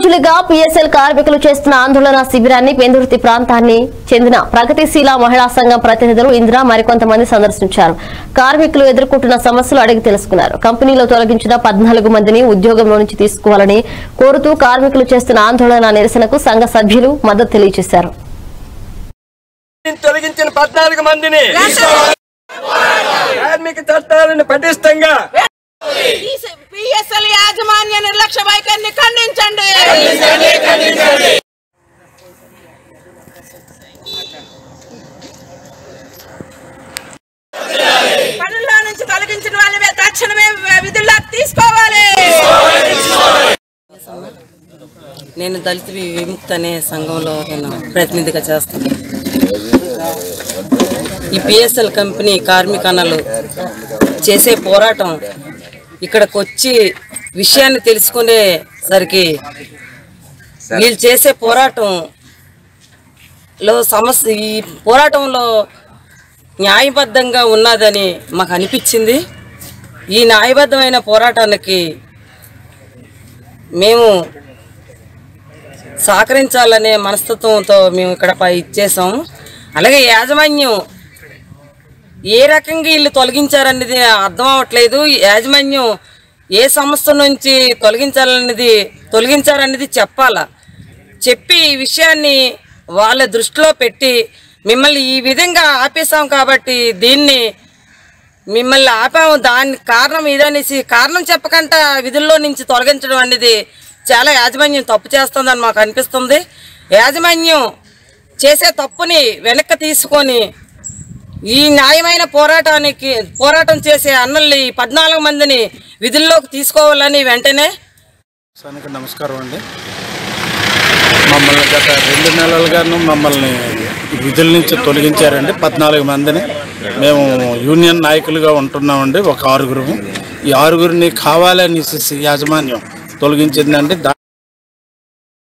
రోజులుగా పిఎస్ఎల్ కార్మికులు చేస్తున్న ఆందోళన శిబిరాన్ని పెందుర్తి ప్రాంతాన్ని చెందిన ప్రగతిశీల మహిళా సంఘం ప్రతినిధులు ఇందిరా మరికొంతమంది సందర్శించారు కార్మికులు ఎదుర్కొంటున్న సమస్యలు అడిగి తెలుసుకున్నారు కంపెనీలో తొలగించిన పద్నాలుగు మందిని ఉద్యోగంలో నుంచి తీసుకోవాలని కోరుతూ కార్మికులు చేస్తున్న ఆందోళన నిరసనకు సంఘ సభ్యులు మద్దతు తెలియజేశారు తొలగించిన పద్నాలుగు మందిని కార్మిక చట్టాలను పటిష్టంగా పిఎస్ఎల్ యాజమాన్య నిర్లక్ష్య వైఖరిని ఖండించండి పనుల్లో నుంచి తొలగించిన వాళ్ళని తక్షణమే విధుల్లోకి తీసుకోవాలి నేను దళిత వి- విముక్తి అనే సంఘంలో నేను ప్రతినిధిగా చేస్తాను ఈ పిఎస్ఎల్ కంపెనీ కార్మికన్నలు చేసే పోరాటం ఇక్కడికి వచ్చి విషయాన్ని తెలుసుకునేసరికి వీళ్ళు చేసే పోరాటంలో సమస్య ఈ పోరాటంలో న్యాయబద్ధంగా ఉన్నదని మాకు అనిపించింది ఈ న్యాయబద్ధమైన పోరాటానికి మేము సహకరించాలనే మనస్తత్వంతో మేము ఇక్కడ పై ఇచ్చేసాం అలాగే యాజమాన్యం ఏ రకంగా వీళ్ళు తొలగించారనేది అర్థం అవ్వట్లేదు యాజమాన్యం ఏ సంస్థ నుంచి తొలగించాలనేది తొలగించారనేది చెప్పాలా చెప్పి ఈ విషయాన్ని వాళ్ళ దృష్టిలో పెట్టి మిమ్మల్ని ఈ విధంగా ఆపేసాం కాబట్టి దీన్ని మిమ్మల్ని ఆపాము దాని కారణం ఇదనేసి కారణం చెప్పకుండా విధుల్లో నుంచి తొలగించడం అనేది చాలా యాజమాన్యం తప్పు చేస్తుందని మాకు అనిపిస్తుంది యాజమాన్యం చేసే తప్పుని వెనక్కి తీసుకొని ఈ న్యాయమైన పోరాటానికి పోరాటం చేసే అన్నల్ని ఈ పద్నాలుగు మందిని విధుల్లోకి తీసుకోవాలని వెంటనే సానికి నమస్కారం అండి మమ్మల్ని గత రెండు నెలలుగాను మమ్మల్ని విధుల నుంచి తొలగించారండి పద్నాలుగు మందిని మేము యూనియన్ నాయకులుగా ఉంటున్నామండి ఒక ఆరుగురు ఈ ఆరుగురిని కావాలని యాజమాన్యం తొలగించిందండి దా